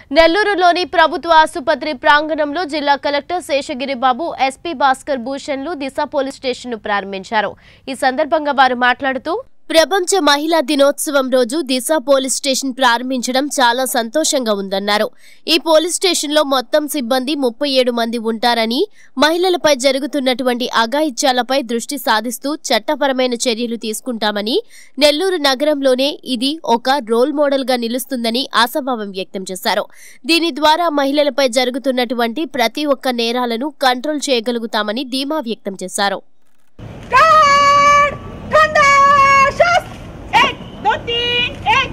నెల్లూరులోని ప్రభుత్వ ఆసుపత్రి ప్రాంగణంలో జిల్లా కలెక్టర్ శేషగిరి బాబు ఎస్పీ భాస్కర్ భూషణ్లు దిశ పోలీస్ స్టేషన్ను ప్రారంభించారు ఈ సందర్భంగా వారు మాట్లాడుతూ ప్రపంచ మహిళా దినోత్సవం రోజు దిశ పోలీస్ స్టేషన్ ప్రారంభించడం చాలా సంతోషంగా ఉందన్నారు ఈ పోలీస్ స్టేషన్లో మొత్తం సిబ్బంది ముప్పై ఏడు మంది ఉంటారని మహిళలపై జరుగుతున్నటువంటి అఘాయిత్యాలపై దృష్టి సాధిస్తూ చట్టపరమైన చర్యలు తీసుకుంటామని నెల్లూరు నగరంలోనే ఇది ఒక రోల్ మోడల్ గా నిలుస్తుందని ఆశాభావం వ్యక్తం చేశారు దీని ద్వారా మహిళలపై జరుగుతున్నటువంటి ప్రతి ఒక్క నేరాలను కంట్రోల్ చేయగలుగుతామని ధీమా వ్యక్తం చేశారు Guard! Condacious! एक दो तीन एक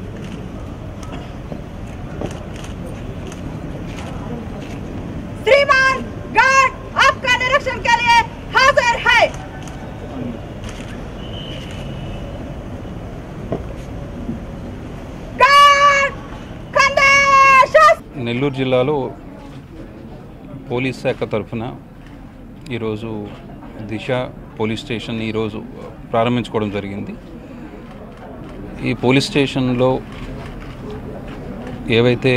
श्रीमान गार्ड आपका निरीक्षण के लिए हाजिर है गार्ड condacious! నెల్లూరు జిల్లాలో పోలీస్ శాఖ తరఫున ఈరోజు దిశ పోలీస్ స్టేషన్ ఈరోజు ప్రారంభించుకోవడం జరిగింది ఈ పోలీస్ స్టేషన్లో ఏవైతే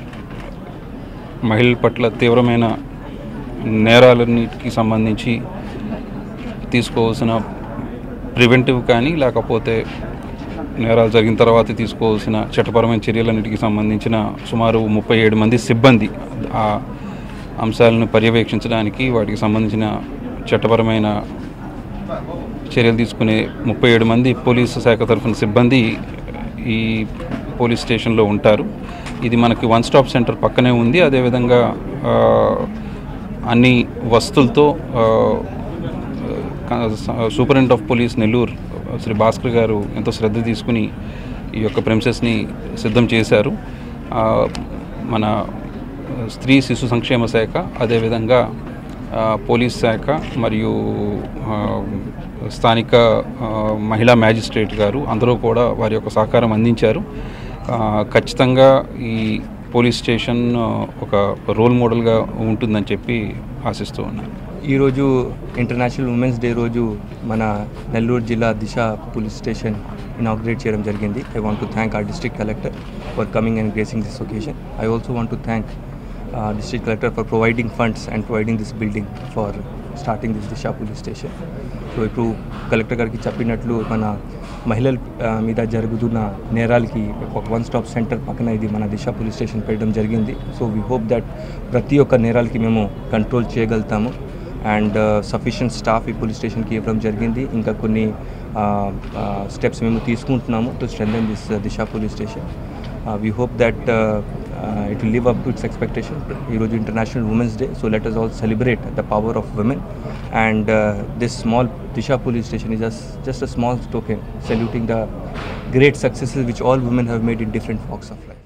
మహిళల పట్ల తీవ్రమైన నేరాలన్నిటికి సంబంధించి తీసుకోవాల్సిన ప్రివెంటివ్ కానీ లేకపోతే నేరాలు జరిగిన తర్వాత తీసుకోవాల్సిన చట్టపరమైన చర్యలన్నిటికి సంబంధించిన సుమారు ముప్పై ఏడు మంది సిబ్బంది ఆ అంశాలను పర్యవేక్షించడానికి వాటికి సంబంధించిన చట్టపరమైన చర్యలు తీసుకునే ముప్పై ఏడు మంది పోలీసు శాఖ తరఫున సిబ్బంది ఈ పోలీస్ స్టేషన్లో ఉంటారు ఇది మనకి వన్ స్టాప్ సెంటర్ పక్కనే ఉంది అదేవిధంగా ఆ, అన్ని వస్తువులతో ఆ, superintendent of police Nellore Shri Bhaskar garu ఎంతో శ్రద్ధ తీసుకుని ఈ యొక్క ప్రెమిసెస్ని సిద్ధం చేశారు ఆ, మన స్త్రీ శిశు సంక్షేమ శాఖ అదేవిధంగా ఆ, పోలీస్ శాఖ మరియు ఆ, స్థానిక ఆ, మహిళా మ్యాజిస్ట్రేట్ గారు అందరూ కూడా వారి యొక్క సహకారం అందించారు ఆ, ఖచ్చితంగా ఈ పోలీస్ స్టేషన్ ఆ, ఒక రోల్ మోడల్గా ఉంటుందని చెప్పి ఆశిస్తూ ఉన్నాను ఈరోజు ఇంటర్నేషనల్ ఉమెన్స్ డే రోజు మన నెల్లూరు జిల్లా దిశ పోలీస్ స్టేషన్ ఇనాగ్రేట్ చేయడం జరిగింది I want to thank our district collector for coming and gracing this occasion I also want to thank district collector for providing funds and providing this building for starting this Disha police station so ఇప్పుడు collector గారికి చెప్పినట్లు మన మహిళల ఆ, మీద జరుగుతున్న నేరాలకి ఒక వన్ స్టాప్ సెంటర్ పక్కన ఇది మన దిశ పోలీస్ స్టేషన్ పెట్టడం జరిగింది సో వీ హోప్ దట్ ప్రతి ఒక్క నేరాలకి మేము కంట్రోల్ చేయగలుగుతాము అండ్ సఫిషియంట్ స్టాఫ్ ఈ పోలీస్ స్టేషన్కి ఇవ్వడం జరిగింది ఇంకా కొన్ని స్టెప్స్ మేము తీసుకుంటున్నాము to strengthen this Disha police station we hope that it will live up to its expectation ఈరోజు international women's day so let us all celebrate the power of women and this small Disha police station is just, just a small token saluting the great successes which all women have made in different walks of life.